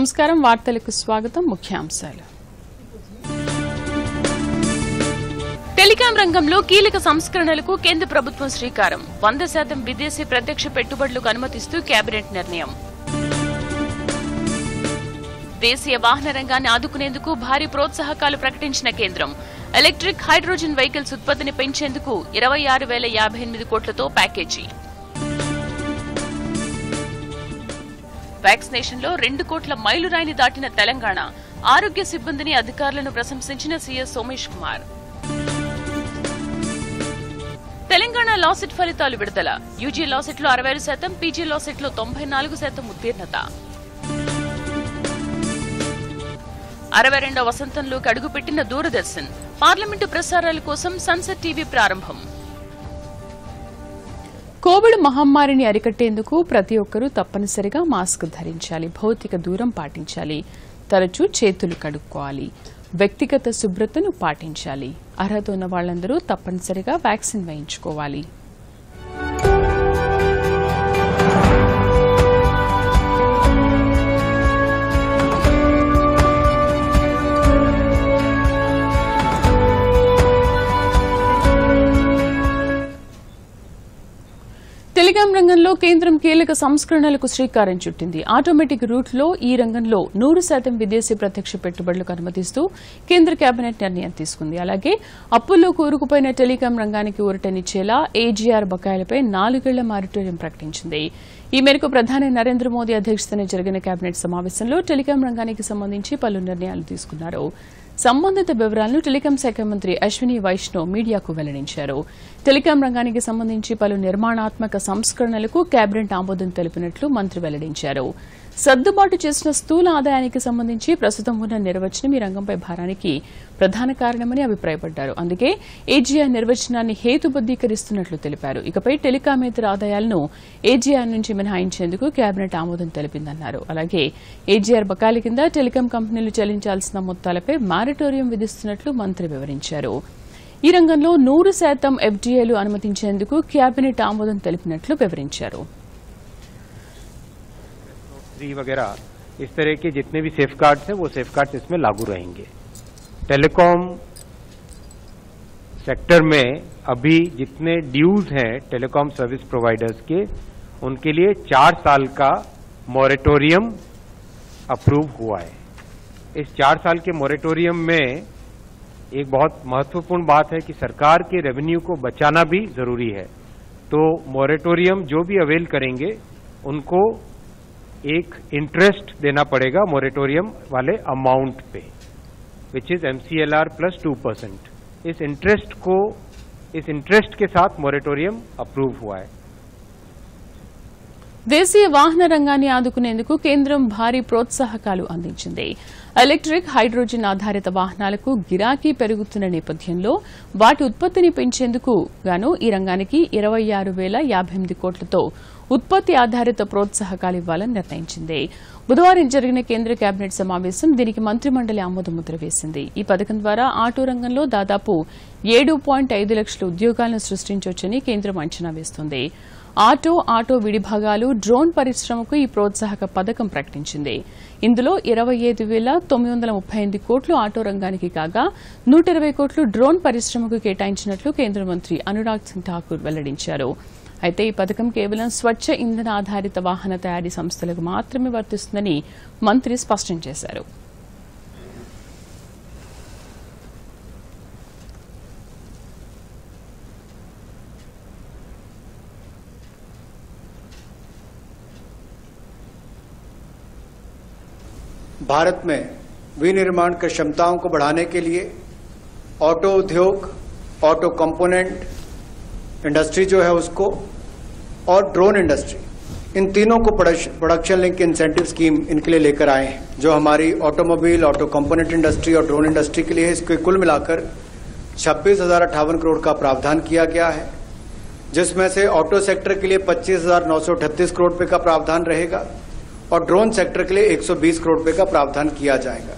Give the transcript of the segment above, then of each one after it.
నమస్కారం వార్తలకు స్వాగతం ముఖ్యాంశాలు టెలికాం రంగంలో కీలక సంస్కరణలకు కేంద్ర ప్రభుత్వం శ్రీకారం వంద శాతం విదేశీ ప్రత్యక్ష పెట్టుబడులకు అనుమతిస్తూ కేబినెట్ నిర్ణయం దేశీయ వాహన రంగాన్ని ఆదుకునేందుకు భారీ ప్రోత్సాహకాలు ప్రకటించిన కేంద్రం ఎలక్ట్రిక్ హైడ్రోజన్ వెహికల్స్ ఉత్పత్తిని పెంచేందుకు ఇరవై ఆరు వేల యాభై ఎనిమిది కోట్లతో ప్యాకేజీ వ్యాక్సినేషన్ లో రెండు కోట్ల మైలురాయిని దాటిన తెలంగాణ ఆరోగ్య సిబ్బందిని అధికారులను ప్రశంసించిన సీఎస్ సోమేష్ కుమార్ తెలంగాణ లాసెట్ ఫలితాలు విడుదల యూజీ లాసెట్లో అరవై ఐదు శాతం పీజీ లాసెట్లో తొంభై నాలుగు శాతం ఉత్తీర్ణత అరవై రెండవ వసంతంలోకి అడుగుపెట్టిన దూరదర్శన్ పార్లమెంటు ప్రసారాల కోసం సన్సెట్ టీవీ ప్రారంభం కోవిడ్ మహమ్మారిని అరికట్టేందుకు ప్రతి ఒక్కరూ తప్పనిసరిగా మాస్క్ ధరించాలి భౌతిక దూరం పాటించాలి తరచూ చేతులు కడుక్కోవాలి వ్యక్తిగత శుభ్రతను పాటించాలి అర్హత ఉన్న వాళ్లందరూ తప్పనిసరిగా వ్యాక్సిన్ వేయించుకోవాలి టెలికాం రంగంలో కేంద్రం కీలక సంస్కరణలకు శ్రీకారం చుట్టింది ఆటోమేటిక్ రూట్లో ఈ రంగంలో నూరు శాతం విదేశీ ప్రత్యక్ష పెట్టుబడులకు అనుమతిస్తూ కేంద్ర కేబినెట్ నిర్ణయం తీసుకుంది అలాగే అప్పుల్లో కూరుకుపోయిన టెలికాం రంగానికి ఊరటనిచ్చేలా ఏజీఆర్ బకాయిలపై నాలుగేళ్ల మారిటోరియం ప్రకటించింది ఈ మేరకు ప్రధాని నరేంద్ర మోదీ అధ్యక్షతన జరిగిన కేబినెట్ సమావేశంలో టెలికాం రంగానికి సంబంధించి పలు నిర్ణయాలు తీసుకున్నారు సంబంధిత వివరాలను టెలికాం శాఖ మంత్రి అశ్విని వైష్ణవ్ మీడియాకు వెల్లడించారు టెలికాం రంగానికి సంబంధించి పలు నిర్మాణాత్మక సంస్కరణలకు కేబినెట్ ఆమోదం తెలిపినట్లు మంత్రి వెల్లడించారు సర్దుబాటు చేసిన స్థూల ఆదాయానికి సంబంధించి ప్రస్తుతం ఉన్న నిర్వచనం ఈ రంగంపై భారానికి ప్రధాన కారణమని అభిప్రాయపడ్డారు అందుకే ఏజీఆర్ నిర్వచనాన్ని హేతుబద్దీకరిస్తున్నట్లు తెలిపారు ఇకపై టెలికామేతర ఆదాయాలను ఏజీఆర్ నుంచి మినహాయించేందుకు కేబినెట్ ఆమోదం తెలిపిందన్నారు అలాగే ఏజీఆర్ బకాయిల కింద టెలికాం కంపెనీలు చెల్లించాల్సిన మొత్తాలపై మారిటోరియం విధిస్తున్నట్లు మంత్రి వివరించారు ఈ రంగంలో నూరు శాతం ఎఫ్డీఏలు అనుమతించేందుకు కేబినెట్ ఆమోదం తెలిపినట్లు వివరించారు थ्री वगैरह इस तरह के जितने भी सेफ कार्ड्स हैं वो सेफ कार्ड्स इसमें लागू रहेंगे टेलीकॉम सेक्टर में अभी जितने ड्यूज हैं टेलीकॉम सर्विस प्रोवाइडर्स के उनके लिए चार साल का मॉरेटोरियम अप्रूव हुआ है इस चार साल के मॉरेटोरियम में एक बहुत महत्वपूर्ण बात है कि सरकार के रेवेन्यू को बचाना भी जरूरी है तो मॉरेटोरियम जो भी अवेल करेंगे उनको एक इंटरेस्ट देना पड़ेगा मोरेटोरियम वाले अमाउंट पे which is MCLR plus two percent इस इंटरेस्ट को इस इंटरेस्ट के साथ मोरेटोरियम अप्रूव हुआ है దేశీయ వాహన రంగాన్ని ఆదుకునేందుకు కేంద్రం భారీ ప్రోత్సాహకాలు అందించింది ఎలక్ట్రిక్ హైడ్రోజన్ ఆధారిత వాహనాలకు గిరాకీ పెరుగుతున్న నేపథ్యంలో వాటి ఉత్పత్తిని పెంచేందుకు గాను ఈ రంగానికి ఇరవై ఆరు వేల యాభై ఎనిమిది కోట్లతో ఉత్పత్తి ఆధారిత ప్రోత్సాహకాలు ఇవ్వాలని నిర్ణయించింది బుధవారం జరిగిన కేంద్ర కేబినెట్ సమావేశం దీనికి మంత్రిమండలి ఆమోద ముద్ర వేసింది ఈ పథకం ద్వారా ఆటో రంగంలో దాదాపు ఏడు పాయింట్ ఐదు లక్షల ఉద్యోగాలను సృష్టించవచ్చని కేంద్రం అంచనా వేస్తోంది ఆటో ఆటో విడిభాగాలు డ్రోన్ పరిశ్రమకు ఈ ప్రోత్సాహక పథకం ప్రకటించింది ఇందులో ఇరవై ఐదు వేల తొమ్మిది వందల ముప్పై ఎనిమిది కోట్లు ఆటో రంగానికి కాగా నూట ఇరవై కోట్లు డ్రోన్ పరిశ్రమకు కేటాయించినట్లు కేంద్ర మంత్రి అనురాగ్ సింగ్ ఠాకూర్ వెల్లడించారు అయితే ఈ పథకం కేవలం స్వచ్ఛ ఇంధన ఆధారిత వాహన తయారీ సంస్థలకు మాత్రమే వర్తిస్తుందని మంత్రి స్పష్టం చేశారు भारत में विनिर्माण की क्षमताओं को बढ़ाने के लिए ऑटो उद्योग ऑटो कंपोनेंट इंडस्ट्री जो है उसको और ड्रोन इंडस्ट्री इन तीनों को प्रोडक्शन लिंक इंसेंटिव स्कीम इनके लिए लेकर आए हैं जो हमारी ऑटोमोबाइल ऑटो कंपोनेंट इंडस्ट्री और ड्रोन इंडस्ट्री के लिए है इसके कुल मिलाकर छब्बीस हजार अट्ठावन करोड़ का प्रावधान किया गया है जिसमें से ऑटो सेक्टर के लिए पच्चीस हजार नौ सौ अठतीस करोड़ रुपए का प्रावधान रहेगा और ड्रोन सेक्टर के लिए 120 करोड़ रुपए का प्रावधान किया जाएगा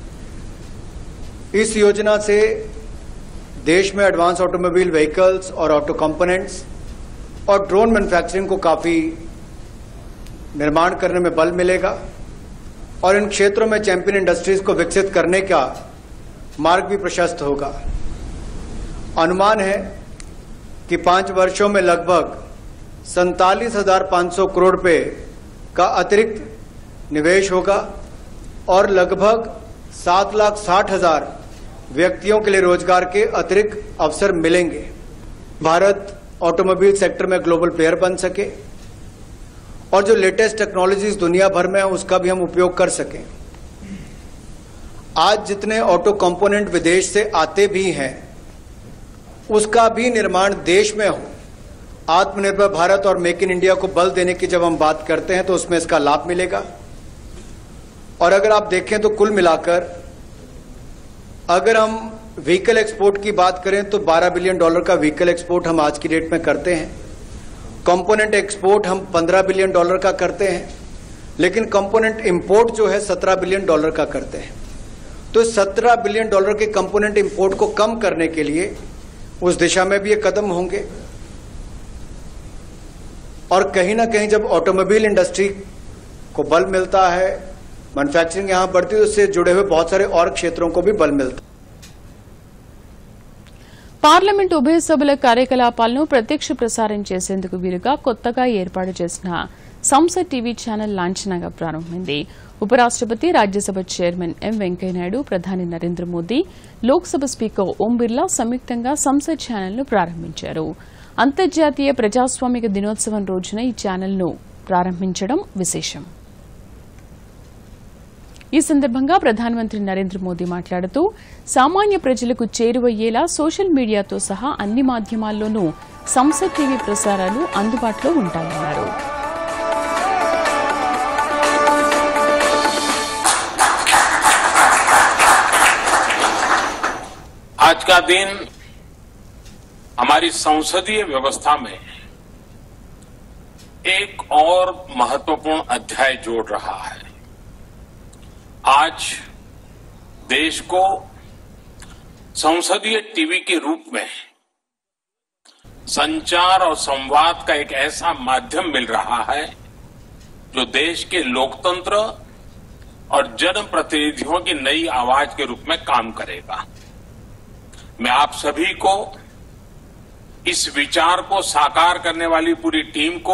इस योजना से देश में एडवांस ऑटोमोबाइल व्हीकल्स और ऑटो कंपोनेंट्स और ड्रोन मैन्युफैक्चरिंग को काफी निर्माण करने में बल मिलेगा और इन क्षेत्रों में चैंपियन इंडस्ट्रीज को विकसित करने का मार्ग भी प्रशस्त होगा अनुमान है कि पांच वर्षों में लगभग सैतालीस हजार पांच सौ करोड़ रुपए का अतिरिक्त निवेश होगा और लगभग सात लाख साठ हजार व्यक्तियों के लिए रोजगार के अतिरिक्त अवसर मिलेंगे भारत ऑटोमोबाइल सेक्टर में ग्लोबल प्लेयर बन सके और जो लेटेस्ट टेक्नोलॉजीज दुनिया भर में है उसका भी हम उपयोग कर सकें आज जितने ऑटो कंपोनेंट विदेश से आते भी हैं उसका भी निर्माण देश में हो आत्मनिर्भर भारत और मेक इन इंडिया को बल देने की जब हम बात करते हैं तो उसमें इसका लाभ मिलेगा और अगर आप देखें तो कुल मिलाकर अगर हम व्हीकल एक्सपोर्ट की बात करें तो 12 बिलियन डॉलर का व्हीकल एक्सपोर्ट हम आज की डेट में करते हैं कंपोनेंट एक्सपोर्ट हम 15 बिलियन डॉलर का करते हैं लेकिन कंपोनेंट इंपोर्ट जो है 17 बिलियन डॉलर का करते हैं तो 17 बिलियन डॉलर के कंपोनेंट इंपोर्ट को कम करने के लिए उस दिशा में भी ये कदम होंगे और कहीं ना कहीं जब ऑटोमोबाइल इंडस्ट्री को बल मिलता है मैन्युफैक्चरिंग यहां बढ़ती है उससे जुड़े हुए बहुत सारे और क्षेत्रों को भी बल मिलता है పార్లమెంట్ ఉభయ సభల కార్యకలాపాలను ప్రత్యక్ష ప్రసారం చేసేందుకు వీలుగా కొత్తగా ఏర్పాటు చేసిన సంసద్ టీవీ ఛానల్ లాంఛనంగా ప్రారంభమైంది ఉపరాష్టపతి రాజ్యసభ చైర్మన్ ఎం వెంకయ్యనాయుడు ప్రధాని నరేంద్ర మోదీ లోక్సభ స్పీకర్ ఓం బిర్లా సంయుక్తంగా సంసద్ ఛానల్ను ప్రారంభించారు అంతర్జాతీయ ప్రజాస్వామిక దినోత్సవం రోజున ఈ ఛానల్ను ప్రారంభించడం విశేషం ఈ సందర్భంగా ప్రధానమంత్రి నరేంద్ర మోదీ మాట్లాడుతూ సామాన్య ప్రజలకు చేరువయ్యేలా సోషల్ మీడియాతో సహా అన్ని మాధ్యమాల్లోనూ సంసద్ టీవీ ప్రసారాలు అందుబాటులో ఉంటాయన్నారు आज का दिन हमारी संसदीय व्यवस्था में एक और महत्वपूर्ण अध्याय जोड़ रहा है आज देश को संसदीय टीवी के रूप में संचार और संवाद का एक ऐसा माध्यम मिल रहा है जो देश के लोकतंत्र और जनप्रतिनिधियों की नई आवाज के रूप में काम करेगा मैं आप सभी को इस विचार को साकार करने वाली पूरी टीम को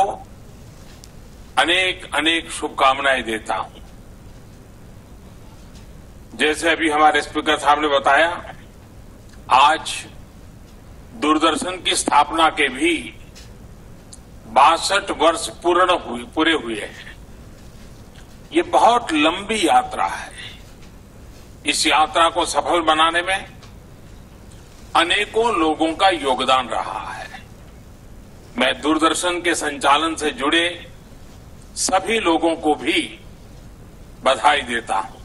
अनेक अनेक शुभकामनाएं देता हूं जैसे अभी हमारे स्पीकर साहब ने बताया आज दूरदर्शन की स्थापना के भी बासठ वर्ष पूर्ण हुए पूरे हुए हैं ये बहुत लंबी यात्रा है इस यात्रा को सफल बनाने में अनेकों लोगों का योगदान रहा है मैं दूरदर्शन के संचालन से जुड़े सभी लोगों को भी बधाई देता हूं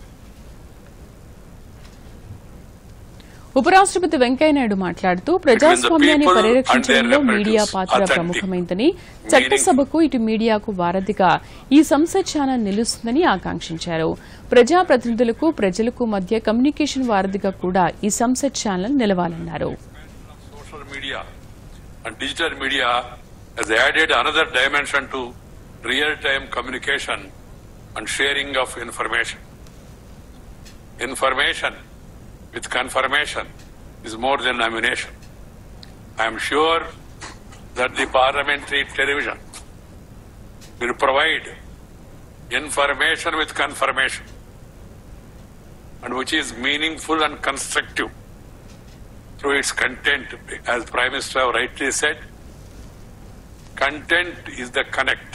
ఉపరాష్టపతి వెంకయ్యనాయుడు మాట్లాడుతూ ప్రజాస్వామ్యాన్ని పరిరక్షించడంలో మీడియా పాత్ర ప్రముఖమైందని చట్టసభకు ఇటు మీడియాకు వారధిగా ఈ సంసద్ ఛానల్ నిలుస్తుందని ఆకాంక్షించారు ప్రజాప్రతినిధులకు ప్రజలకు మధ్య కమ్యూనికేషన్ వారధిగా కూడా ఈ సంసద్ ఛానల్ నిలవాలన్నారు social media and digital media has added another dimension to real-time communication and sharing of information. Information with confirmation is more than ammunition. I am sure that the parliamentary television will provide information with confirmation and which is meaningful and constructive through its content, as Prime Minister rightly said, content is the connect.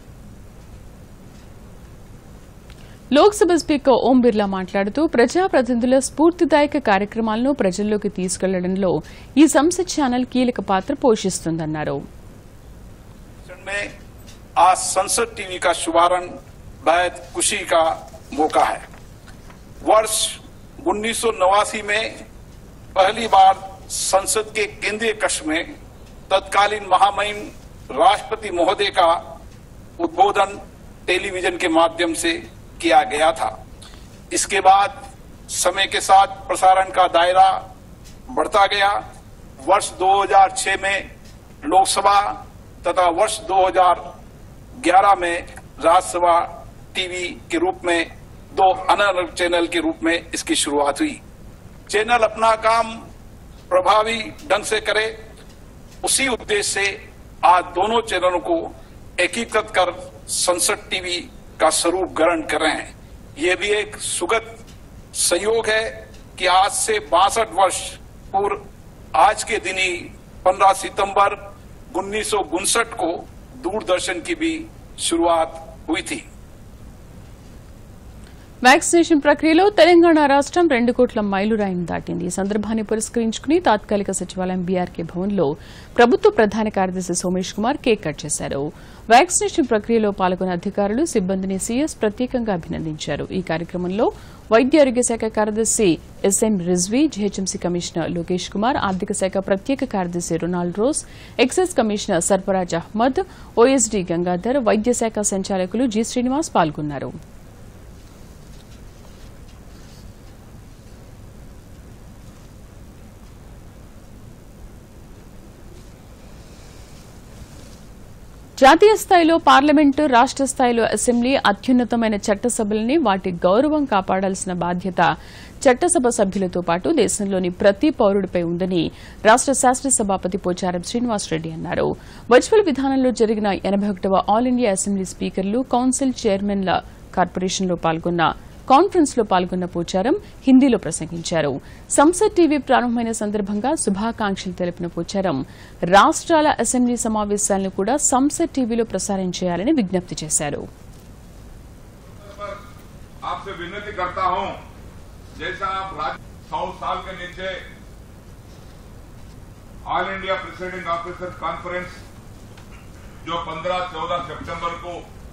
Lok Sabha speaker Om Birla మాట్లాడుతూ ప్రజాప్రతినిధుల స్ఫూర్తిదాయక కార్యక్రమాలను ప్రజల్లోకి తీసుకెళ్లడంలో ఈ Sansad channel కీలక పాత్ర పోషిస్తుందన్నారు में आज संसद टीवी का शुभारंभ बेहद खुशी का मौका है वर्ष उन्नीस में पहली बार संसद के केंद्रीय कक्ष में तत्कालीन महामहिम राष्ट्रपति महोदय का उद्बोधन टेलीविजन के माध्यम से किया गया था इसके बाद समय के साथ प्रसारण का दायरा बढ़ता गया वर्ष 2006 में लोकसभा तथा वर्ष 2011 में राज्यसभा टीवी के रूप में दो अलग चैनल के रूप में इसकी शुरुआत हुई चैनल अपना काम प्रभावी ढंग से करे उसी उद्देश्य से आज दोनों चैनलों को एकीकृत कर संसद टीवी का स्वरूप ग्रहण कर रहे हैं ये भी एक सुगत संयोग है कि आज से बासठ वर्ष पूर्व आज के दिन ही पंद्रह सितंबर उन्नीस को दूरदर्शन की भी शुरुआत हुई थी వ్యాక్సినేషన్ ప్రక్రియలో తెలంగాణ రాష్ట్రం రెండు కోట్ల మైలురాయిని దాటింది ఈ సందర్భాన్ని పురస్కరించుకుని తాత్కాలిక సచివాలయం బీఆర్కే భవన్లో ప్రభుత్వ ప్రధాన కార్యదర్శి సోమేష్ కుమార్ కేక్ కట్ చేశారు వ్యాక్సినేషన్ ప్రక్రియలో పాల్గొన్న అధికారులు సిబ్బందిని సీఎస్ ప్రత్యేకంగా అభినందించారు ఈ కార్యక్రమంలో వైద్య ఆరోగ్య శాఖ కార్యదర్శి SM Rizvi GHMC commissioner Lokesh Kumar ఆర్థిక శాఖ ప్రత్యేక కార్యదర్శి Ronald Rose excise commissioner Sarfaraz Ahmed OSD Gangadhar వైద్య శాఖ సంచాలకులు జి శ్రీనివాస్ పాల్గొన్నారు జాతీయ స్థాయిలో పార్లమెంటు రాష్ట స్థాయిలో అసెంబ్లీ అత్యున్నతమైన చట్టసభలని వాటి గౌరవం కాపాడాల్సిన బాధ్యత చట్టసభ సభ్యులతో పాటు దేశంలోని ప్రతి పౌరుడిపై ఉందని రాష్ట శాసనసభాపతి పోచారం శ్రీనివాసరెడ్డి అన్నారు వర్చువల్ విధానంలో జరిగిన ఎనబై ఒకటవ ఆల్ ఇండియా అసెంబ్లీ స్పీకర్లు కౌన్సిల్ చైర్మన్ల కార్పొరేషన్లో పాల్గొన్న కాన్ఫరెన్స్ లో పాల్గొన్న పోచారం హిందీలో ప్రసంగించారు సంసద్ టీవీ ప్రారంభమైన సందర్భంగా శుభాకాంక్షలు తెలిపిన పోచారం రాష్ట్రాల అసెంబ్లీ సమావేశాలను కూడా సంసద్ టీవీలో ప్రసారం చేయాలని విజ్ఞప్తి చేశారు आपसे विनती करता हूं जैसा आप राज्य सौ साल के नीचे all India president officer conference जो 15-14 सितंबर को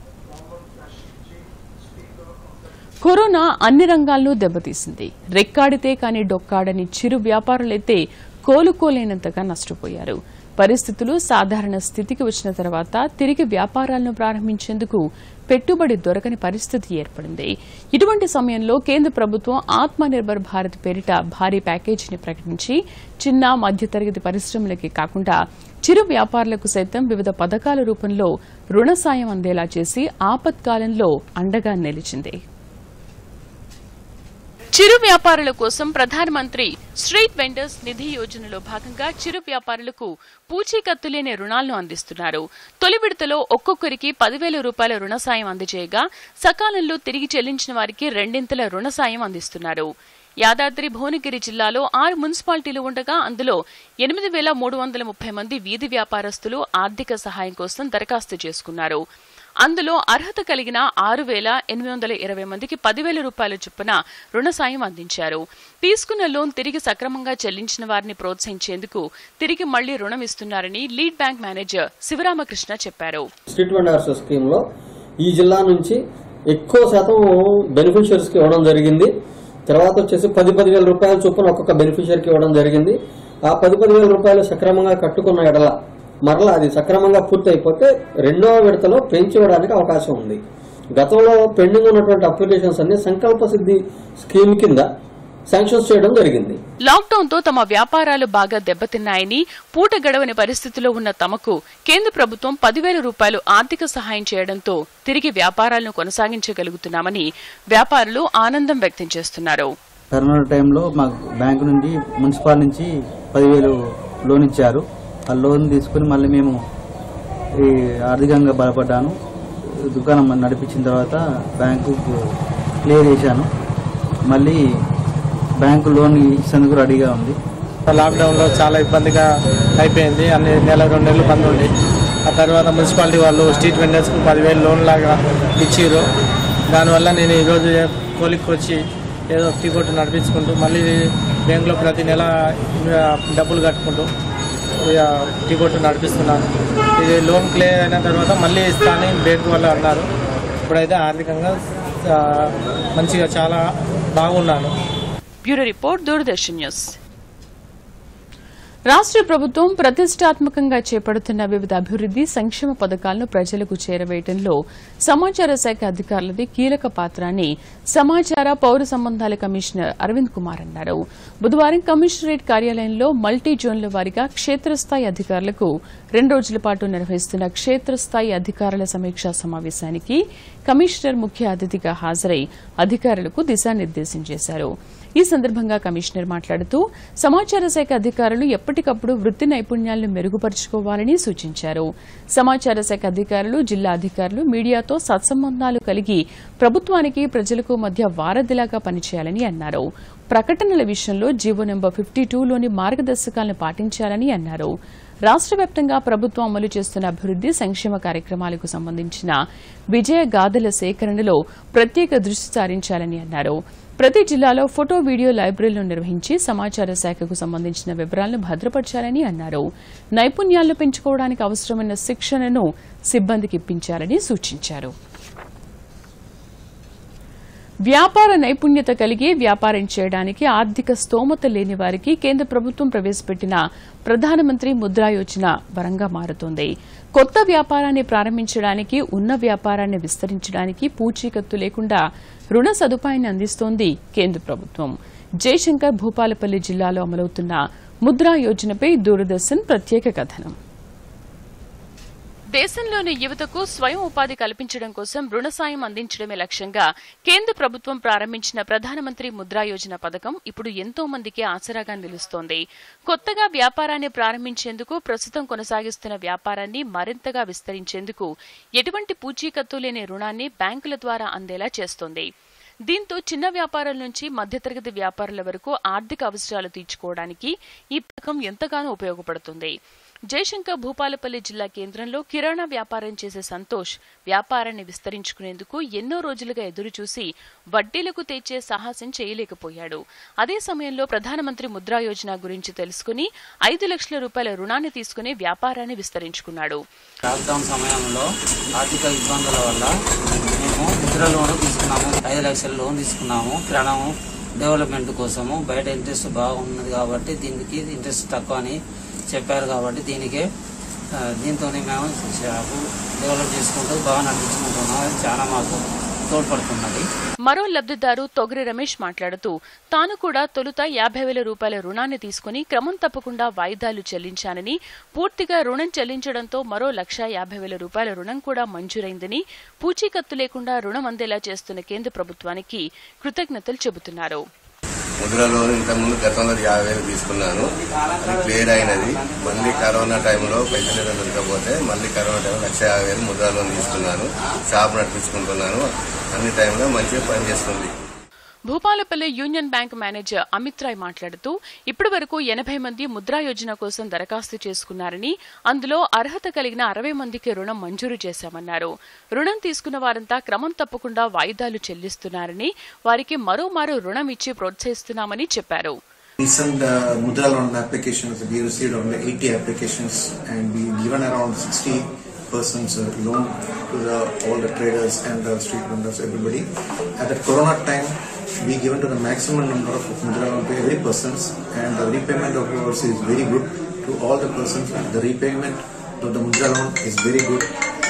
కరోనా అన్ని రంగాలను దెబ్బతీసింది రెక్కాడితే కాని డొక్కాడని చిరు వ్యాపారులైతే కోలుకోలేనంతగా నష్టపోయారు పరిస్థితులు సాధారణ స్థితికి వచ్చిన తర్వాత తిరిగి వ్యాపారాలను ప్రారంభించేందుకు పెట్టుబడి దొరకని పరిస్థితి ఏర్పడింది ఇటువంటి సమయంలో కేంద్ర ప్రభుత్వం ఆత్మ నిర్భర్ భారత్ పేరిట భారీ ప్యాకేజీని ప్రకటించి చిన్న మధ్యతరగతి పరిశ్రమలకే కాకుండా చిరు వ్యాపారులకు సైతం వివిధ పథకాల రూపంలో రుణ సాయం అందేలా చేసి ఆపత్కాలంలో అండగా నిలిచింది చిరు వ్యాపారుల కోసం ప్రధానమంత్రి స్ట్రీట్ వెండర్స్ నిధి యోజనలో భాగంగా చిరు వ్యాపారులకు పూచీకత్తు లేని రుణాలను అందిస్తున్నారు తొలి విడతలో ఒక్కొక్కరికి పదివేల రూపాయల రుణ సాయం అందజేయగా సకాలంలో తిరిగి చెల్లించిన వారికి రెండింతల రుణ సాయం అందిస్తున్నారు యాదాద్రి భువనగిరి జిల్లాలో ఆరు మున్సిపాలిటీలు ఉండగా అందులో ఎనిమిది వేల మూడు వందల ముప్పై మంది వీధి వ్యాపారస్తులు ఆర్థిక సహాయం కోసం దరఖాస్తు చేసుకున్నారు అందులో అర్హత కలిగిన ఆరు వేల ఎనిమిది వందల ఇరవై మందికి పదివేల రూపాయల చొప్పున రుణ సాయం అందించారు తీసుకున్న లోన్ తిరిగి సక్రమంగా చెల్లించిన వారిని ప్రోత్సహించేందుకు తిరిగి మళ్లీ రుణం ఇస్తున్నారని లీడ్ బ్యాంక్ మేనేజర్ శివరామకృష్ణ చెప్పారు స్ట్రీట్ వెండర్స్ స్కీమ్ లో ఈ జిల్లా నుంచి ఎక్కువ శాతం బెనిఫిషియరీస్ కి ఇవ్వడం జరిగింది తర్వాత వచ్చేసి పది పదివేల రూపాయల చొప్పున ఒక్కొక్క బెనిఫిషియరీకి ఇవ్వడం జరిగింది ఆ పది పదివేల రూపాయలు సక్రమంగా కట్టుకున్న ఎడల మరలా అది సక్రమంగా పూర్తి అయిపోతే రెండవ విడతలో పెంచి ఇవ్వడానికి అవకాశం ఉంది గతంలో పెండింగ్ ఉన్నటువంటి అప్లికేషన్స్ అన్ని సంకల్ప సిద్ధి స్కీమ్ కింద శాంక్షన్స్ చేయడం జరిగింది లాక్డౌన్ తో తమ వ్యాపారాలు బాగా దెబ్బతిన్నాయని పూట గడవని పరిస్థితిలో ఉన్న తమకు కేంద్ర ప్రభుత్వం పదివేల రూపాయలు ఆర్థిక సహాయం చేయడంతో తిరిగి వ్యాపారాలను కొనసాగించగలుగుతున్నామని వ్యాపారులు ఆనందం వ్యక్తం చేస్తున్నారు కరోనా టైంలో మాకు బ్యాంకు నుండి మున్సిపాల్ నుంచి పదివేలు లోన్ ఇచ్చారు ఆ లోన్ తీసుకుని మళ్ళీ మేము ఈ ఆర్థికంగా బలపడ్డాను దుకాణం నడిపించిన తర్వాత బ్యాంకు క్లియర్ చేశాను మళ్ళీ బ్యాంకు లోన్ ఇచ్చేందుకు రెడీగా ఉంది లాక్డౌన్లో చాలా ఇబ్బందిగా అయిపోయింది అన్ని నెల రెండు నెలలు బంద్ ఉండి ఆ తర్వాత మున్సిపాలిటీ వాళ్ళు స్ట్రీట్ వెండర్స్కి పదివేలు లోన్ లాగా ఇచ్చిర్రు దానివల్ల నేను ఈరోజు కోలికి వచ్చి ఏదో టీ కొట్టు నడిపించుకుంటూ మళ్ళీ బ్యాంకులో ప్రతి నెల డబ్బులు కట్టుకుంటూ ఇక టీ కొట్టు నడిపిస్తున్నాను ఇది లోన్ క్లియర్ అయిన తర్వాత మళ్ళీ ఇస్తానని బ్యాంకు వాళ్ళు అన్నారు ఇప్పుడైతే ఆర్థికంగా ఆ, మంచిగా చాలా బాగున్నాను బ్యూరో రిపోర్ట్ దూరదర్శన్ న్యూస్ రాష్ట్ర ప్రభుత్వం ప్రతిష్టాత్మకంగా చేపడుతున్న వివిధ అభివృద్ది సంక్షేమ పథకాలను ప్రజలకు చేరవేయడంలో సమాచార శాఖ అధికారులది కీలక పాత్ర అని సమాచార పౌర సంబంధాల కమిషనర్ అరవింద్ కుమార్ అన్నారు బుధవారం కమిషనరేట్ కార్యాలయంలో మల్టీ జోన్ల వారీగా క్షేత్రస్థాయి అధికారులకు రెండు రోజుల పాటు నిర్వహిస్తున్న క్షేత్రస్థాయి అధికారుల సమీక్షా సమావేశానికి కమిషనర్ ముఖ్య అతిథిగా హాజరై అధికారులకు దిశానిర్దేశం చేశారు ఈ సందర్భంగా కమిషనర్ మాట్లాడుతూ సమాచార శాఖ అధికారులు ఎప్పటికప్పుడు వృత్తి నైపుణ్యాలను మెరుగుపరుచుకోవాలని సూచించారు సమాచార శాఖ అధికారులు జిల్లా అధికారులు మీడియాతో సత్సంబంధాలు కలిగి ప్రభుత్వానికి ప్రజలకు మధ్య వారధిలాగా పనిచేయాలని అన్నారు ప్రకటనల విషయంలో జీవో నెంబర్ ఫిఫ్టీ టూలోని మార్గదర్శకాలను పాటించాలని అన్నారు రాష్ట్ర వ్యాప్తంగా ప్రభుత్వం అమలు చేస్తున్న అభివృద్ది సంక్షేమ కార్యక్రమాలకు సంబంధించిన విజయ గాథల సేకరణలో ప్రత్యేక దృష్టి సారించాలని అన్నారు ప్రతి జిల్లాలో ఫోటో వీడియో లైబ్రరీలను నిర్వహించి సమాచార శాఖకు సంబంధించిన వివరాలను భద్రపరచాలని అన్నారు నైపుణ్యాలను పెంచుకోవడానికి అవసరమైన శిక్షణను సిబ్బందికి ఇప్పించాలని సూచించారు వ్యాపార నైపుణ్యత కలిగి వ్యాపారం చేయడానికి ఆర్థిక స్తోమత లేని వారికి కేంద్ర ప్రభుత్వం ప్రవేశపెట్టిన ప్రధానమంత్రి ముద్రా యోజన వరంగా మారుతోంది కొత్త వ్యాపారాన్ని ప్రారంభించడానికి ఉన్న వ్యాపారాన్ని విస్తరించడానికి పూచీకత్తు లేకుండా రుణ సదుపాయాన్ని అందిస్తోంది కేంద్ర ప్రభుత్వం జయశంకర్ భూపాలపల్లి జిల్లాలో అమలవుతున్న ముద్రా యోజనపై దూరదర్శన్ ప్రత్యేక కథనం దేశంలోని యువతకు స్వయం ఉపాధి కల్పించడం కోసం రుణ సాయం అందించడమే లక్ష్యంగా కేంద్ర ప్రభుత్వం ప్రారంభించిన ప్రధానమంత్రి ముద్రా యోజన పథకం ఇప్పుడు ఎంతో మందికి ఆసరాగా నిలుస్తోంది కొత్తగా వ్యాపారాన్ని ప్రారంభించేందుకు ప్రస్తుతం కొనసాగిస్తున్న వ్యాపారాన్ని మరింతగా విస్తరించేందుకు ఎటువంటి పూచీకత్తు లేని రుణాన్ని బ్యాంకుల ద్వారా అందేలా చేస్తోంది దీంతో చిన్న వ్యాపారాల నుంచి మధ్యతరగతి వ్యాపారుల వరకు ఆర్థిక అవసరాలు తీర్చుకోవడానికి ఈ పథకం ఎంతగానో ఉపయోగపడుతుంది జయశంకర్ భూపాలపల్లి జిల్లా కేంద్రంలో కిరాణా వ్యాపారం చేసే సంతోష్ వ్యాపారాన్ని విస్తరించుకునేందుకు ఎన్నో రోజులుగా ఎదురుచూసి వడ్డీలకు తెచ్చే సాహసం చేయలేకపోయాడు అదే సమయంలో ప్రధానమంత్రి ముద్రా యోజన గురించి తెలుసుకుని ఐదు లక్షల రూపాయల రుణాన్ని తీసుకుని వ్యాపారాన్ని విస్తరించుకున్నాడు లాక్డౌన్ సమయంలో ఆర్థిక ఇబ్బందుల వల్ల మేము ముద్ర లోన్ తీసుకున్నాము ఐదు లక్షల లోన్ తీసుకున్నాము కిరాణం డెవలప్మెంట్ కోసము బయట ఇంట్రెస్ట్ బాగున్నది కాబట్టి దీనికి ఇంట్రెస్ట్ తక్కువ అని చెప్పారు కాబట్టి దీనికే ఆ, దీంతోనే మేము షాపు డెవలప్ చేసుకుంటూ బాగా నడిపించుకుంటున్నాం అది చాలా మాకు తోడ్పడుతున్నది మరో లబ్ధిదారు తొగరి రమేష్ మాట్లాడుతూ తాను కూడా తొలుత యాభై వేల రూపాయల రుణాన్ని తీసుకుని క్రమం తప్పకుండా వాయిదాలు చెల్లించానని పూర్తిగా రుణం చెల్లించడంతో మరో లక్ష యాభై వేల రూపాయల రుణం కూడా మంజూరైందని పూచీకత్తు లేకుండా రుణం అందేలా చేస్తున్న కేంద్ర ప్రభుత్వానికి కృతజ్ఞతలు చెబుతున్నారు ముద్రలో ఇంతకుముందు గతంలో యాభై వేలు తీసుకున్నాను అది క్లియర్ అయినది మళ్ళీ కరోనా టైంలో పైసలు ఏదో దొరకకపోతే మళ్ళీ కరోనా టైంలో లక్ష యాభై వేలు ముద్ర లోన్ తీసుకున్నాను షాప్ నడిపించుకుంటున్నాను అన్ని టైంలో మంచిగా పనిచేస్తుంది Bhupalpally union bank manager Amit Rai మాట్లాడుతూ ఇప్పటి వరకు ఎనభై మంది ముద్రా యోజన కోసం దరఖాస్తు చేసుకున్నారని అందులో అర్హత కలిగిన అరవై మందికి రుణం మంజూరు చేశామన్నారు రుణం తీసుకున్న వారంతా క్రమం తప్పకుండా వాయిదాలు చెల్లిస్తున్నారని వారికి మరోమారు రుణం ఇచ్చి ప్రోత్సహిస్తున్నామని చెప్పారు Recent uh, Mudra loan applications, we received only 80 applications and we given around 60 persons uh, loan to the, all the traders and the street vendors, everybody. At the Corona time, we given to the maximum number of Mudra loan to every persons and the repayment of ours is very good to all the persons. The repayment of the Mudra loan is very good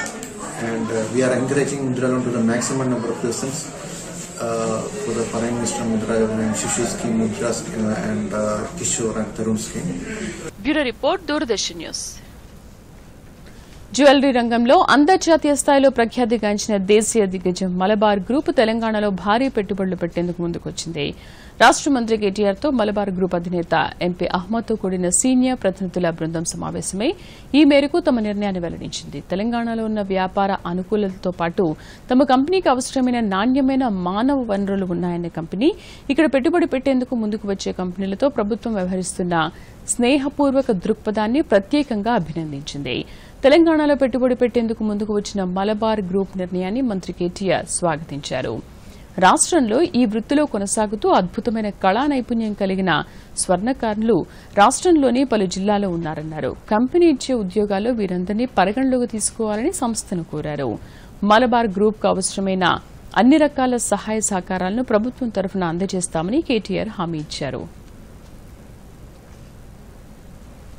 and uh, we are encouraging Mudra loan to the maximum number of persons uh, for the Prime Minister Mudra Yojana and Shishu scheme, Mudra scheme and uh, Kishore and Tarun scheme. Bureau report Doordarshan news jewellery రంగంలో అంతర్జాతీయ స్థాయిలో ప్రఖ్యాతిగాంచిన దేశీయ దిగ్గజం Malabar group తెలంగాణలో భారీ పెట్టుబడులు పెట్టేందుకు ముందుకొచ్చింది రాష్ట మంత్రి కేటీఆర్ తో మలబార్ గ్రూప్ అధినేత ఎంపీ అహ్మద్తో కూడిన సీనియర్ ప్రతినిధుల బృందం సమావేశమై ఈ మేరకు తమ నిర్ణయాన్ని వెల్లడించింది తెలంగాణలో ఉన్న వ్యాపార అనుకూలతతో పాటు తమ కంపెనీకి అవసరమైన నాణ్యమైన మానవ వనరులు ఉన్నాయన్న కంపెనీ ఇక్కడ పెట్టుబడి పెట్టేందుకు ముందుకు వచ్చే కంపెనీలతో ప్రభుత్వం వ్యవహరిస్తున్న స్నేహపూర్వక దృక్పథాన్ని ప్రత్యేకంగా అభినందించింది తెలంగాణలో పెట్టుబడి పెట్టేందుకు ముందుకు వచ్చిన మలబార్ గ్రూప్ నిర్ణయాన్ని మంత్రి కేటీఆర్ స్వాగతించారు రాష్ట్రంలో ఈ వృత్తిలో కొనసాగుతూ అద్భుతమైన కళా నైపుణ్యం కలిగిన స్వర్ణకారులు రాష్ట్రంలోని పలు జిల్లాలో ఉన్నారన్నారు కంపెనీ ఇచ్చే ఉద్యోగాల్లో వీరందరినీ పరిగణలోకి తీసుకోవాలని సంస్థను కోరారు మలబార్ గ్రూప్ కు అవసరమైన అన్ని రకాల సహాయ సహకారాలను ప్రభుత్వం తరఫున అందజేస్తామని కేటీఆర్ హామీ ఇచ్చారు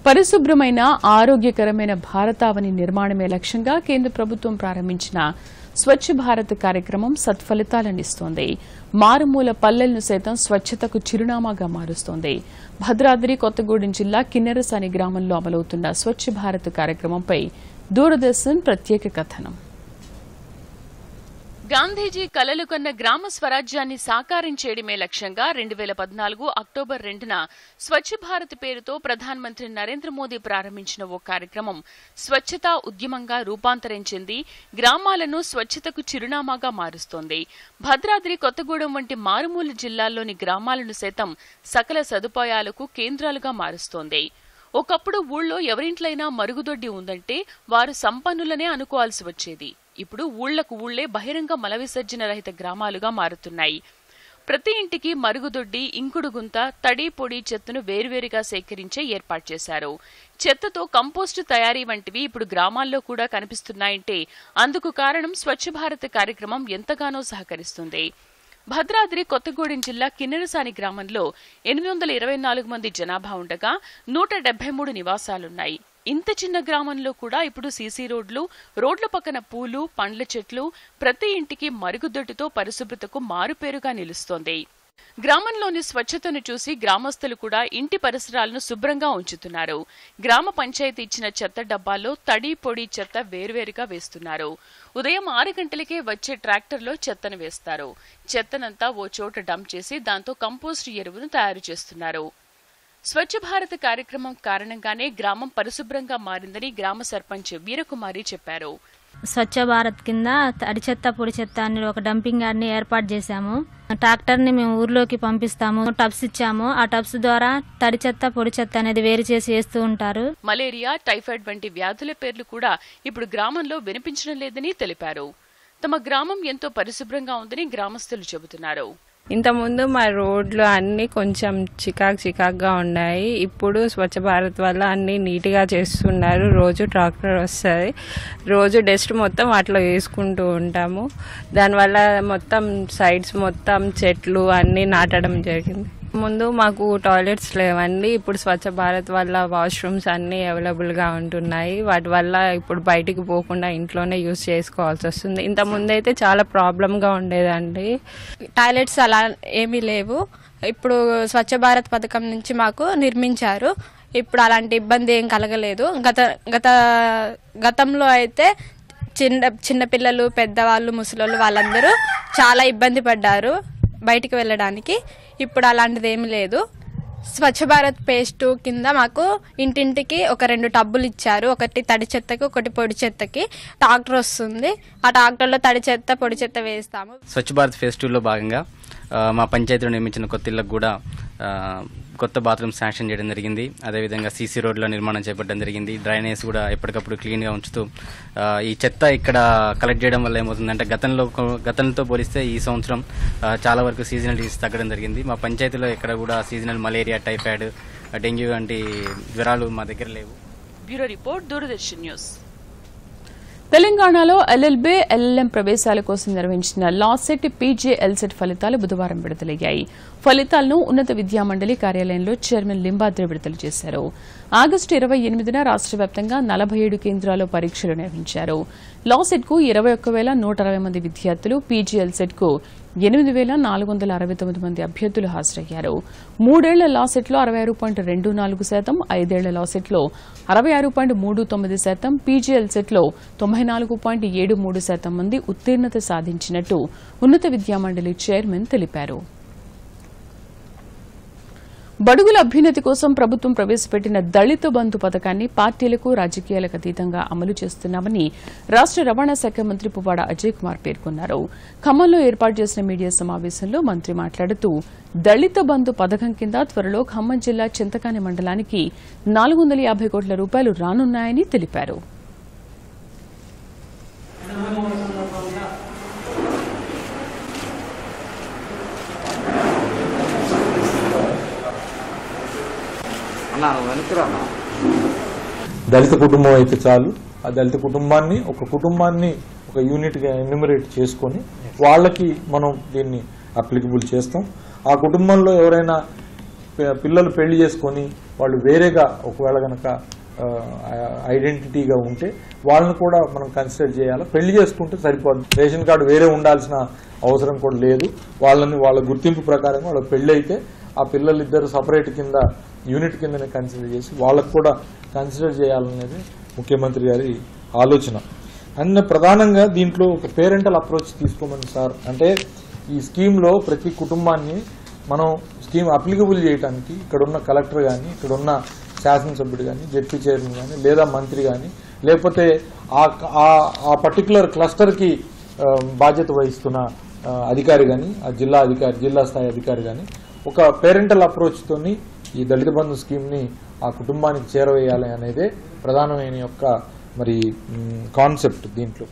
పరిశుభ్రమైన ఆరోగ్యకరమైన భారతావని నిర్మాణమే లక్ష్యంగా కేంద్ర ప్రభుత్వం ప్రారంభించిన స్వచ్ఛ భారత్ కార్యక్రమం సత్ఫలితాలనిస్తోంది మారుమూల పల్లెలను సైతం స్వచ్ఛతకు చిరునామాగా మారుస్తోంది భద్రాద్రి కొత్తగూడెం జిల్లా కిన్నెరసాని గ్రామంలో అమలవుతున్న స్వచ్ఛ భారత్ కార్యక్రమంపై దూరదర్శన్ ప్రత్యేక కథనం గాంధీజీ కలలు కన్న గ్రామ స్వరాజ్యాన్ని సాకారం చేయడమే లక్ష్యంగా రెండు వేల పద్నాలుగు అక్టోబర్ రెండున స్వచ్ఛ భారత్ పేరుతో ప్రధానమంత్రి నరేంద్ర మోదీ ప్రారంభించిన ఓ కార్యక్రమం స్వచ్ఛతా ఉద్యమంగా రూపాంతరం చెంది గ్రామాలను స్వచ్ఛతకు చిరునామాగా మారుస్తోంది భద్రాద్రి కొత్తగూడెం వంటి మారుమూల జిల్లాల్లోని గ్రామాలను సైతం సకల సదుపాయాలకు కేంద్రాలుగా మారుస్తోంది ఒకప్పుడు ఊళ్ళో ఎవరింట్లైనా మరుగుదొడ్డి ఉందంటే వారు సంపన్నులనే అనుకోవాల్సి వచ్చేది ఇప్పుడు ఊళ్లకు ఊళ్లే బహిరంగ మల విసర్జన రహిత గ్రామాలుగా మారుతున్నాయి ప్రతి ఇంటికి మరుగుదొడ్డి ఇంకుడు గుంత తడి పొడి చెత్తను వేర్వేరుగా సేకరించే ఏర్పాటు చేశారు చెత్తతో కంపోస్టు తయారీ వంటివి ఇప్పుడు గ్రామాల్లో కూడా కనిపిస్తున్నాయంటే అందుకు కారణం స్వచ్ఛ భారత్ కార్యక్రమం ఎంతగానో సహకరిస్తుంది భద్రాద్రి కొత్తగూడెం జిల్లా కిన్నెరసాని గ్రామంలో ఎనిమిది వందల ఇరవై నాలుగు మంది జనాభా ఉండగా నూట డెబ్బై మూడు నివాసాలున్నాయి ఇంత చిన్న గ్రామంలో కూడా ఇప్పుడు సీసీ రోడ్లు రోడ్ల పక్కన పూలు పండ్ల చెట్లు ప్రతి ఇంటికి మరుగుదొడ్డితో పరిశుభ్రతకు మారుపేరుగా నిలుస్తోంది గ్రామంలోని స్వచ్ఛతను చూసి గ్రామస్తులు కూడా ఇంటి పరిసరాలను శుభ్రంగా ఉంచుతున్నారు గ్రామ పంచాయతీ ఇచ్చిన చెత్త డబ్బాల్లో తడి పొడి చెత్త వేర్వేరుగా వేస్తున్నారు ఉదయం ఆరు గంటలకే వచ్చే ట్రాక్టర్లో చెత్తను వేస్తారు చెత్తనంతా ఓ చోట డంప్ చేసి దాంతో కంపోస్ట్ ఎరువును తయారు చేస్తున్నారు స్వచ్ఛ భారత్ కార్యక్రమం కారణంగానే గ్రామం పరిశుభ్రంగా మారిందని గ్రామ సర్పంచ్ వీరకుమారి చెప్పారు స్వచ్ఛ భారత్ కింద తడి చెత్త పొడి చెత్త అని ఒక డంపింగ్ యార్డ్ని ఏర్పాటు చేశాము ట్రాక్టర్ని మేము ఊర్లోకి పంపిస్తాము టబ్స్ ఇచ్చాము ఆ టబ్స్ ద్వారా తడి చెత్త పొడి చెత్త అనేది వేరు చేసి వేస్తూ ఉంటారు మలేరియా టైఫాయిడ్ వంటి వ్యాధుల పేర్లు కూడా ఇప్పుడు గ్రామంలో వినిపించడం లేదని తెలిపారు తమ గ్రామం ఎంతో పరిశుభ్రంగా ఉందని గ్రామస్తులు చెబుతున్నారు ఇంతకుముందు మా రోడ్లు అన్నీ కొంచెం చికాక్ చికాక్గా ఉన్నాయి ఇప్పుడు స్వచ్ఛ భారత్ వల్ల అన్నీ నీట్గా చేస్తున్నారు రోజు ట్రాక్టర్ వస్తుంది రోజు డస్ట్ మొత్తం అట్లా వేసుకుంటూ ఉంటాము దానివల్ల మొత్తం సైడ్స్ మొత్తం చెట్లు అన్నీ నాటడం జరిగింది ముందు మాకు టాయిలెట్స్ లేవండి ఇప్పుడు స్వచ్ఛ భారత్ వల్ల వాష్రూమ్స్ అన్నీ అవైలబుల్గా ఉంటున్నాయి వాటి వల్ల ఇప్పుడు బయటికి పోకుండా ఇంట్లోనే యూస్ చేసుకోవాల్సి వస్తుంది ఇంత ముందైతే చాలా ప్రాబ్లంగా ఉండేదండి టాయిలెట్స్ అలా ఏమీ లేవు ఇప్పుడు స్వచ్ఛ భారత్ పథకం నుంచి మాకు నిర్మించారు ఇప్పుడు అలాంటి ఇబ్బంది ఏం కలగలేదు గత గత గతంలో అయితే చిన్న చిన్నపిల్లలు పెద్దవాళ్ళు ముసలోళ్ళు వాళ్ళందరూ చాలా ఇబ్బంది పడ్డారు బయటికి వెళ్ళడానికి ఇప్పుడు అలాంటిది ఏమీ లేదు స్వచ్ఛ భారత్ పేస్ట్ కింద మాకు ఇంటింటికి ఒక రెండు టబ్బులు ఇచ్చారు ఒకటి తడి చెత్తకి ఒకటి పొడి చెత్తకి ట్రాక్టర్ వస్తుంది ఆ ట్రాక్టర్లో తడి చెత్త పొడి చెత్త వేస్తాము స్వచ్ఛ భారత్ ఫేజ్ టూలో భాగంగా ఆ, మా పంచాయతీలో నిర్మించిన కొత్త ఇళ్లకు కూడా ఆ, కొత్త బాత్రూమ్ శాంక్షన్ చేయడం జరిగింది అదేవిధంగా సీసీ రోడ్ల నిర్మాణం చేపట్టడం జరిగింది డ్రైనేజ్ కూడా ఎప్పటికప్పుడు క్లీన్గా ఉంచుతూ ఆ, ఈ చెత్త ఇక్కడ కలెక్ట్ చేయడం వల్ల ఏమవుతుందంటే గతంలో గతంతో పోలిస్తే ఈ సంవత్సరం ఆ, చాలా వరకు సీజనల్ డిసీజ్ తగ్గడం జరిగింది మా పంచాయతీలో ఎక్కడ కూడా సీజనల్ మలేరియా టైఫాయిడ్ డెంగ్యూ వంటి జ్వరాలు మా దగ్గర లేవు బ్యూరో రిపోర్ట్ దూరదర్శన్ న్యూస్ తెలంగాణలో ఎల్ఎల్బీ ఎల్ఎల్ఎం ప్రవేశాల కోసం నిర్వహించిన లాసెట్ పీజే ఎల్సెట్ ఫలితాలు బుధవారం విడుదలయ్యాయి ఫలితాలను ఉన్నత విద్యామండలి కార్యాలయంలో చైర్మన్ లింబాద్రి విడుదల చేశారు ఆగస్టు ఇరవై ఎనిమిదిన రాష్ట్ర వ్యాప్తంగా నలభై ఏడు కేంద్రాల్లో పరీక్షలు నిర్వహించారు లాసెట్ కు ఇరవై ఒక్క వేల నూట అరవై మంది విద్యార్థులు పీజీ ఎల్సెట్ కు ఎనిమిది వేల నాలుగు వందల అరవై తొమ్మిది మంది అభ్యర్థులు హాజరయ్యారు మూడేళ్ల లాసెట్లో అరవై ఆరు పాయింట్ రెండు నాలుగు శాతం ఐదేళ్ల లాసెట్లో అరవై ఆరు పాయింట్ మూడు తొమ్మిది శాతం పీజీఎల్ సెట్లో తొంభై నాలుగు పాయింట్ ఏడు మూడు శాతం మంది ఉత్తీర్ణత సాధించినట్టు ఉన్నత విద్యామండలి చైర్మన్ తెలిపారు బడుగుల అభ్యున్నతి కోసం ప్రభుత్వం ప్రవేశపెట్టిన దళిత బంధు పథకాన్ని పార్టీలకు రాజకీయాలకు అతీతంగా అమలు చేస్తున్నామని రాష్ట రవాణా శాఖ మంత్రి పువ్వాడ అజయ్ కుమార్ పేర్కొన్నారు ఖమ్మంలో ఏర్పాటు చేసిన మీడియా సమావేశంలో మంత్రి మాట్లాడుతూ దళిత బంధు పథకం కింద త్వరలో ఖమ్మం జిల్లా చింతకాని మండలానికి నాలుగు వందల యాభై కోట్ల రూపాయలు రానున్నాయని తెలిపారు దళిత కుటుంబం అయితే చాలు ఆ దళిత కుటుంబాన్ని ఒక కుటుంబాన్ని ఒక యూనిట్గా ఎన్యూమరేట్ చేసుకొని వాళ్ళకి మనం దీన్ని అప్లికబుల్ చేస్తాం ఆ కుటుంబంలో ఎవరైనా పి- పిల్లలు పెళ్లి చేసుకొని వాళ్ళు వేరేగా ఒకవేళ గనక ఐడెంటిటీగా ఉంటే వాళ్ళని కూడా మనం కన్సిడర్ చేయాలి పెళ్లి చేసుకుంటే సరిపోదు రేషన్ కార్డు వేరే ఉండాల్సిన అవసరం కూడా లేదు వాళ్ళని వాళ్ళ గుర్తింపు ప్రకారం వాళ్ళ పెళ్లి అయితే ఆ పిల్లలిద్దరు సపరేట్ కింద యూనిట్ కిందనే కన్సిడర్ చేసి వాళ్ళకు కూడా కన్సిడర్ చేయాలనేది ముఖ్యమంత్రి గారి ఆలోచన అండ్ ప్రధానంగా దీంట్లో ఒక పేరెంటల్ అప్రోచ్ తీసుకోమని సార్ అంటే ఈ స్కీమ్లో ప్రతి కుటుంబాన్ని మనం స్కీమ్ అప్లికబుల్ చేయడానికి ఇక్కడున్న కలెక్టర్ కానీ ఇక్కడున్న శాసనసభ్యుడు కానీ జడ్పీ చైర్మన్ కానీ లేదా మంత్రి కానీ లేకపోతే ఆ ఆ- ఆ పర్టికులర్ క్లస్టర్కి ఆ, బాధ్యత వహిస్తున్న ఆ, అధికారి కానీ ఆ జిల్లా అధికారి జిల్లా స్థాయి అధికారి కానీ ఒక పేరెంటల్ అప్రోచ్తోని ఈ దళిత బంధు స్కీమ్ని ఆ కుటుంబానికి చేరవేయాలి అనేదే ప్రధానమైన యొక్క మరి కాన్సెప్ట్ దీంట్లో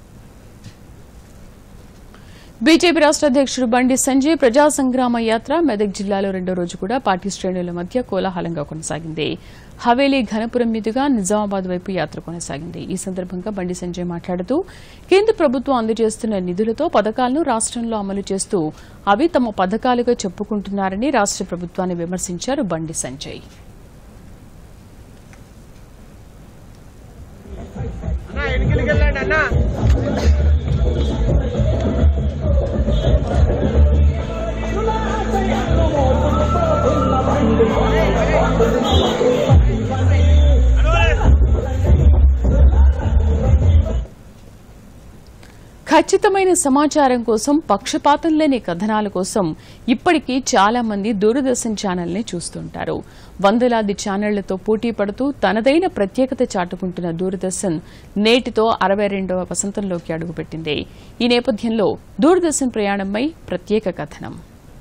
బీజేపీ రాష్ట్ర అధ్యక్షుడు బండి సంజయ్ ప్రజా సంగ్రామ యాత్ర మెదక్ జిల్లాలో రెండో రోజు కూడా పార్టీ శ్రేణుల మధ్య కోలాహలంగా కొనసాగింది హవేలీ ఘనపురం మీదుగా నిజామాబాద్ వైపు యాత్ర కొనసాగింది ఈ సందర్భంగా బండి సంజయ్ మాట్లాడుతూ కేంద్ర ప్రభుత్వం అందజేస్తున్న నిధులతో పథకాలను రాష్ట్రంలో అమలు చేస్తూ అవి తమ పథకాలుగా చెప్పుకుంటున్నారని రాష్ట్ర ప్రభుత్వాన్ని విమర్శించారు బండి సంజయ్ ఖచ్చితమైన సమాచారం కోసం పక్షపాతం లేని కథనాల కోసం ఇప్పటికీ చాలా మంది దూరదర్శన్ ఛానల్ని చూస్తుంటారు వందలాది ఛానళ్లతో పోటీ పడుతూ తనదైన ప్రత్యేకత చాటుకుంటున్న దూరదర్శన్ నేటితో అరవై రెండవ వసంతంలోకి అడుగుపెట్టింది ఈ నేపథ్యంలో దూరదర్శన్ ప్రయాణంపై ప్రత్యేక కథనం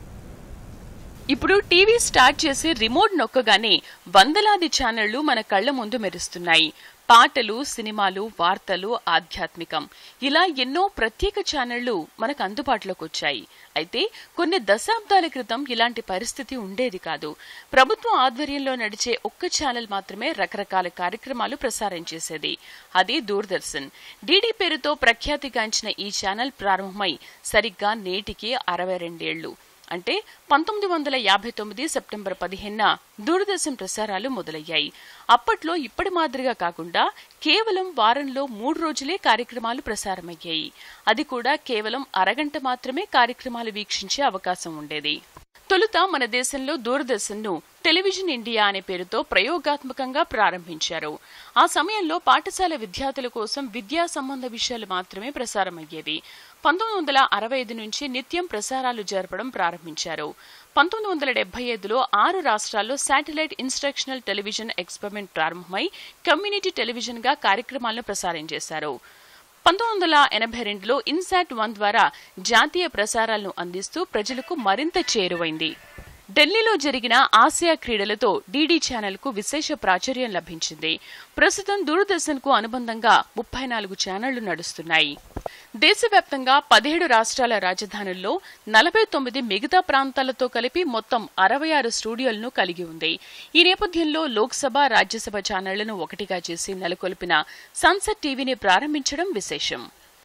ఇప్పుడు టీవీ స్టార్ట్ చేసి రిమోట్ నొక్కగానే వందలాది ఛానళ్లు మన కళ్ల ముందు మెరుస్తున్నాయి పాటలు సినిమాలు వార్తలు ఆధ్యాత్మికం ఇలా ఎన్నో ప్రత్యేక ఛానళ్లు మనకు అందుబాటులోకి వచ్చాయి అయితే కొన్ని దశాబ్దాల క్రితం ఇలాంటి పరిస్థితి ఉండేది కాదు ప్రభుత్వం ఆధ్వర్యంలో నడిచే ఒక్క ఛానల్ మాత్రమే రకరకాల కార్యక్రమాలు ప్రసారం చేసేది అది దూరదర్శన్ డీడీ పేరుతో ప్రఖ్యాతిగాంచిన ఈ ఛానల్ ప్రారంభమై సరిగ్గా నేటికి అరవై రెండేళ్లు అంటే పంతొమ్మిది వందల యాభై తొమ్మిది సెప్టెంబర్ పదిహేనున దూరదర్శన్ ప్రసారాలు మొదలయ్యాయి అప్పట్లో ఇప్పటి మాదిరిగా కాకుండా కేవలం వారంలో మూడు రోజులే కార్యక్రమాలు ప్రసారమయ్యాయి అది కూడా కేవలం అరగంట మాత్రమే కార్యక్రమాలు వీక్షించే అవకాశం ఉండేది తొలుత మన దేశంలో దూరదర్శన్ను టెలివిజన్ ఇండియా అనే పేరుతో ప్రయోగాత్మకంగా ప్రారంభించారు ఆ సమయంలో పాఠశాల విద్యార్థుల కోసం విద్యా సంబంధ విషయాలు మాత్రమే ప్రసారమయ్యేవి పంతొమ్మిది వందల అరవై ఐదు నుంచి నిత్యం ప్రసారాలు జరపడం ప్రారంభించారు పంతొమ్మిది వందల డెబ్బై ఐదులో ఆరు రాష్ట్రాల్లో శాటిలైట్ ఇన్స్ట్రక్షనల్ టెలివిజన్ ఎక్స్పెరిమెంట్ ప్రారంభమై కమ్యూనిటీ టెలివిజన్ గా కార్యక్రమాలను ప్రసారం చేశారు పంతొమ్మిది వందల ఎనభై రెండులో ఇన్సాట్ వన్ ద్వారా జాతీయ ప్రసారాలను అందిస్తూ ప్రజలకు మరింత చేరువైంది ఢిల్లీలో జరిగిన ఆసియా క్రీడలతో డీడీ ఛానల్ కు విశేష ప్రాచుర్యం లభించింది ప్రస్తుతం దూరదర్శన్ కు అనుబంధంగా ముప్పై నాలుగు ఛానళ్లు నడుస్తున్నాయి దేశవ్యాప్తంగా పదిహేడు రాష్ట్రాల రాజధానుల్లో నలభై తొమ్మిది మిగతా ప్రాంతాలతో కలిపి మొత్తం అరవై ఆరు స్టూడియోలను కలిగి ఉంది ఈ నేపథ్యంలో లోక్సభ రాజ్యసభ ఛానళ్లను ఒకటిగా చేసి నెలకొల్పిన సన్సెట్ టీవీని ప్రారంభించడం విశేషం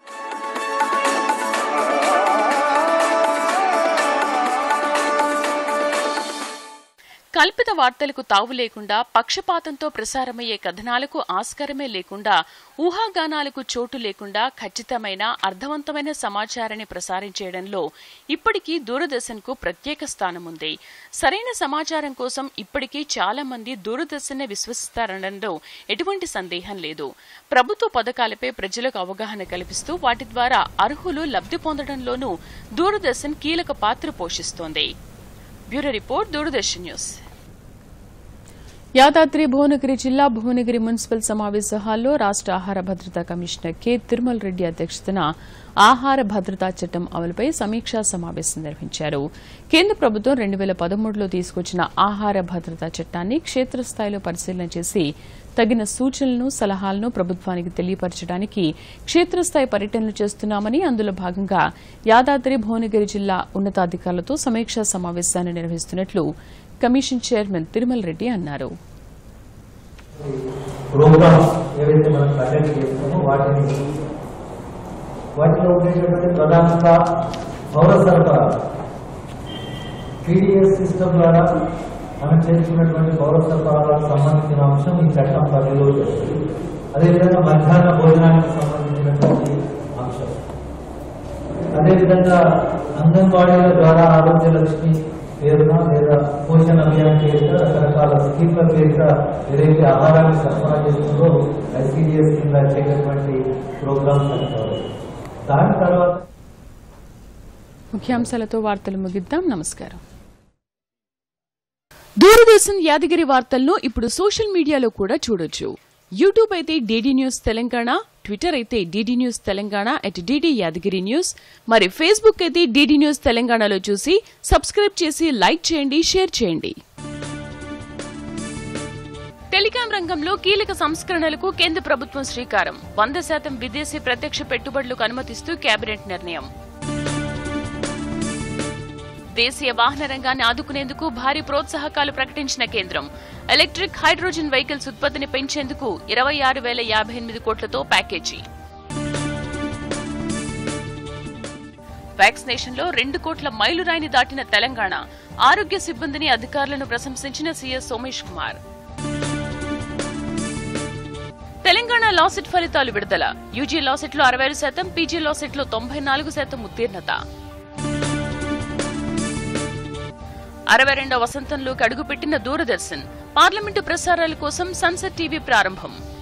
కల్పిత వార్తలకు తావు లేకుండా పక్షపాతంతో ప్రసారమయ్యే కథనాలకు ఆస్కారమే లేకుండా ఊహాగానాలకు చోటు లేకుండా ఖచ్చితమైన అర్థవంతమైన సమాచారాన్ని ప్రసారం చేయడంలో ఇప్పటికీ దూరదర్శన్కు ప్రత్యేక స్థానం ఉంది సరైన సమాచారం కోసం ఇప్పటికీ చాలా మంది దూరదర్శన్నే విశ్వసిస్తారనడంలో ఎటువంటి సందేహం లేదు ప్రభుత్వ పథకాలపై ప్రజలకు అవగాహన కల్పిస్తూ వాటి ద్వారా అర్హులు లబ్ధి పొందడంలోనూ దూరదర్శన్ కీలక పాత్ర పోషిస్తోంది bureau report Doordarshan news Yadadri Bhuvanagiri జిల్లా భువనగిరి మున్సిపల్ సమావేశ హాల్లో రాష్ట ఆహార భద్రతా కమిషనర్ కె తిరుమల రెడ్డి అధ్యక్షతన ఆహార భద్రతా చట్టం అమలుపై సమీక్షా సమావేశం నిర్వహించారు కేంద్ర ప్రభుత్వం రెండు వేల పదమూడులో తీసుకొచ్చిన ఆహార భద్రతా చట్టాన్ని క్షేత్రస్థాయిలో పరిశీలన చేసి తగిన సూచనలను సలహాలను ప్రభుత్వానికి తెలియపరచడానికి క్షేత్రస్థాయి పర్యటనలు చేస్తున్నామని అందులో భాగంగా యాదాద్రి భువనగిరి జిల్లా ఉన్నతాధికారులతో సమీక్షా సమావేశాన్ని నిర్వహిస్తున్నట్లు కమిషన్ చైర్మన్ తిరుమల రెడ్డి అన్నారు ప్రోగ్రామ్స్ ఏవైతే మనం కండక్ట్ చేస్తామో వాటిని వాటిలో ఉండేటటువంటి ప్రధానంగా పౌర సరఫరా టీడీఎస్ సిస్టమ్ ద్వారా మనం చేర్చుకున్నటువంటి పౌర సరఫరాలకు సంబంధించిన అంశం ఈ చట్టం పరిధిలోకి వస్తుంది అదేవిధంగా మధ్యాహ్న భోజనానికి సంబంధించినటువంటి అంశం అదేవిధంగా అంగన్వాడీల ద్వారా ఆరోగ్య లక్ష్మి పేరున లేదా పోషణ అభియాన్ పేరున రకరకాల స్కీమ్ల పేరున ఏదైతే ఆహారాన్ని సరఫరా చేస్తుందో ఐసీడీఎస్ కింద వచ్చేటటువంటి ప్రోగ్రామ్స్ అంటారు దాని తర్వాత ముఖ్యాంశాలతో వార్తలు ముగిద్దాం నమస్కారం దూరదర్శన్ యాదగిరి వార్తలను ఇప్పుడు సోషల్ మీడియాలో కూడా చూడొచ్చు యూట్యూబ్ అయితే డీడీ న్యూస్ తెలంగాణ ట్విట్టర్ అయితే DD news Telangana at DD Yadagiri news మరి ఫేస్బుక్ అయితే డీడీ న్యూస్ తెలంగాణలో చూసి సబ్స్క్రైబ్ చేసి లైక్ చేయండి షేర్ చేయండి టెలికాం రంగంలో కీలక సంస్కరణలకు కేంద్ర ప్రభుత్వం శ్రీకారం వంద శాతం విదేశీ ప్రత్యక్ష పెట్టుబడులకు అనుమతిస్తూ కేబినెట్ నిర్ణయం దేశీయ వాహన రంగాన్ని ఆదుకునేందుకు భారీ ప్రోత్సాహకాలు ప్రకటించిన కేంద్రం ఎలక్ట్రిక్ హైడ్రోజన్ వెహికల్స్ ఉత్పత్తిని పెంచేందుకు ఇరవై ఆరు వేల యాభై ఎనిమిది కోట్లతో ప్యాకేజీ వ్యాక్సినేషన్ లో రెండు కోట్ల మైలురాయిని దాటిన తెలంగాణ ఆరోగ్య సిబ్బందిని అధికారులను ప్రశంసించిన సీఎస్ సోమేష్ కుమార్ తెలంగాణ లాసెట్ ఫలితాలు విడుదల యూజీ లాసెట్లో అరవై ఐదు శాతం పీజీ లాసెట్లో తొంభై నాలుగు శాతం ఉత్తీర్ణత అరవై రెండవ వసంతంలోకి అడుగుపెట్టిన దూరదర్శన్ పార్లమెంటు ప్రసారాల కోసం సన్సెట్ టీవీ ప్రారంభం